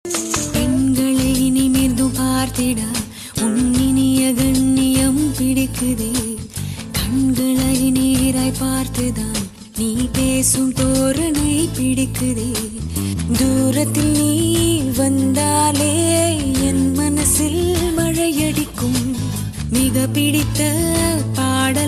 பெண்களை நிமிர்ந்து பார்த்திட உன்னினிய கண்ணியம் பிடிக்குதே கண்களை நீராய் பார்த்துதான் நீ பேசும் தோரணை பிடிக்குதே தூரத்தில் நீ வந்தாலே என் மனசில் மழையடிக்கும் மிக பிடித்த பாடல்